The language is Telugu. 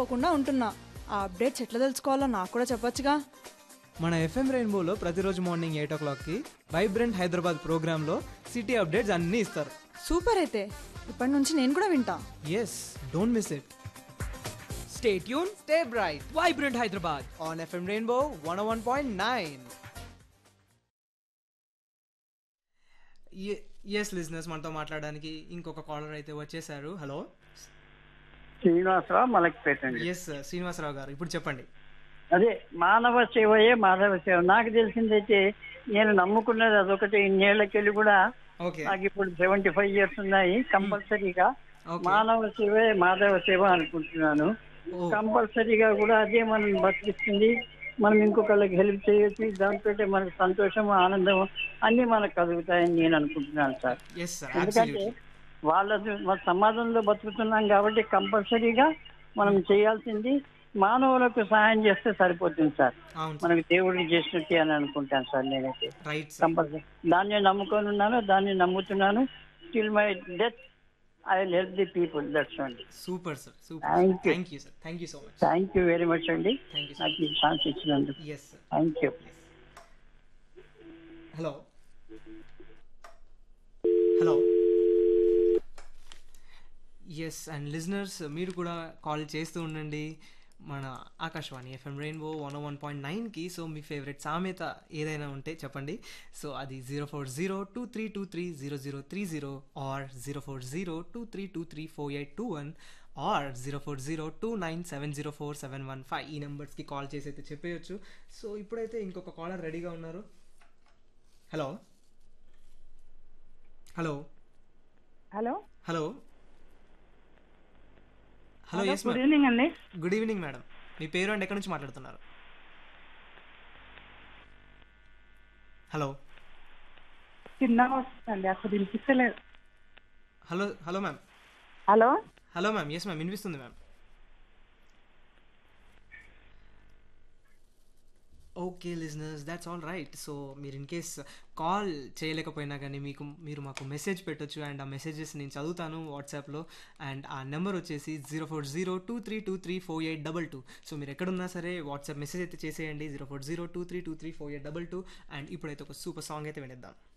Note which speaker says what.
Speaker 1: తెలుసుకోకుండా ఉంటున్నా ఆ అప్డేట్స్ ఎట్లా తెలుసుకోవాలో నాకు కూడా చెప్పొచ్చుగా
Speaker 2: మన ఎఫ్ఎం రెయిన్బోలో ప్రతిరోజు మార్నింగ్ ఎయిట్ ఓ క్లాక్కి వైబ్రెంట్ హైదరాబాద్ ప్రోగ్రాంలో సిటీ అప్డేట్స్ అన్నీ ఇస్తారు
Speaker 1: సూపర్ అయితే ఇప్పటి నుంచి నేను కూడా వింటా
Speaker 2: yes don't miss it stay tune stay bright
Speaker 3: vibrant Hyderabad
Speaker 2: on FM rainbow one one point nine yes listeners మనతో మాట్లాడడానికి ఇంకొక కాలర్ అయితే వచ్చేసారు హలో
Speaker 4: శ్రీనివాసరావు మలక్పేట అండి
Speaker 2: ఎస్ శ్రీనివాసరావు గారు ఇప్పుడు చెప్పండి
Speaker 4: అదే మానవ సేవయే మాధవ సేవ నాకు తెలిసిందైతే నేను నమ్ముకున్నది అదొకటి ఇన్నేళ్లకెళ్ళి కూడా
Speaker 2: ఓకే
Speaker 4: నాకు ఇప్పుడు సెవెంటీ ఫైవ్ ఇయర్స్ ఉన్నాయి కంపల్సరీగా
Speaker 2: ఓకే
Speaker 4: మానవ సేవే మాధవ సేవ అనుకుంటున్నాను
Speaker 2: ఓ
Speaker 4: కంపల్సరీగా కూడా అదే మనం బతికిస్తుంది మనం ఇంకొకళ్ళకి హెల్ప్ చేయొచ్చు దాంతో మనకు సంతోషం ఆనందం అన్ని మనకు కలుగుతాయని నేను అనుకుంటున్నాను సార్
Speaker 2: ఎస్ సార్
Speaker 4: ఎందుకంటే వాళ్ళ మన సమాజంలో బతుకుతున్నాం కాబట్టి కంపల్సరీగా మనం చేయాల్సింది మానవులకు సహాయం చేస్తే సరిపోతుంది సార్
Speaker 2: అవును సార్
Speaker 4: మనకు దేవుడికి చేసినట్టే అని అనుకుంటాను సార్ నేనైతే
Speaker 2: రైట్ సార్
Speaker 4: కంపల్సరీ దాన్ని నమ్ముకొని ఉన్నాను దాన్ని నమ్ముతున్నాను still my death I will help the people that's అండి
Speaker 2: super sir super
Speaker 4: Thank you.
Speaker 2: Thank you sir thank you so much
Speaker 4: thank you very much అండి
Speaker 2: థ్యాంక్ యూ సార్
Speaker 4: నాకు ఈ ఛాన్స్ ఇచ్చినందుకు
Speaker 2: yes sir
Speaker 4: thank you
Speaker 2: hello hello yes and listeners మీరు కూడా కాల్ చేస్తూ ఉండండి మన Akashvani FM rainbow one one point నైన్కి సో మీ ఫేవరెట్ సామెత ఏదైనా ఉంటే చెప్పండి సో అది zero four zero two three two three zero zero three zero or zero four zero two three two three four eight two one or zero four zero two nine seven zero four seven one five ఈ నెంబర్స్కి కాల్ చేసి అయితే చెప్పేయచ్చు సో ఇప్పుడైతే ఇంకొక కాలర్ రెడీగా ఉన్నారు hello hello
Speaker 5: hello
Speaker 2: hello hello yes
Speaker 5: good evening అండి
Speaker 2: గుడ్ ఈవినింగ్ మేడం మీ పేరు అండ్ ఎక్కడి నుంచి మాట్లాడుతున్నారు హలో
Speaker 5: చిన్నగా వస్తుందండి అసలు వినిపిస్తలేదు
Speaker 2: hello hello ma'am
Speaker 5: hello
Speaker 2: hello ma'am yes ma'am వినిపిస్తుంది ma'am okay listeners that's all right so మీరు ఇన్ కేస్ కాల్ చేయలేకపోయినా కానీ మీకు మీరు మాకు మెసేజ్ పెట్టొచ్చు అండ్ ఆ మెసేజెస్ నేను చదువుతాను వాట్సాప్లో అండ్ ఆ నెంబర్ వచ్చేసి zero four zero two three two three four eight double two so మీరు ఎక్కడున్నా సరే వాట్సాప్ మెసేజ్ అయితే చేసేయండి zero four zero two three two three four eight double two and ఇప్పుడైతే ఒక సూపర్ సాంగ్ అయితే వినిద్దాం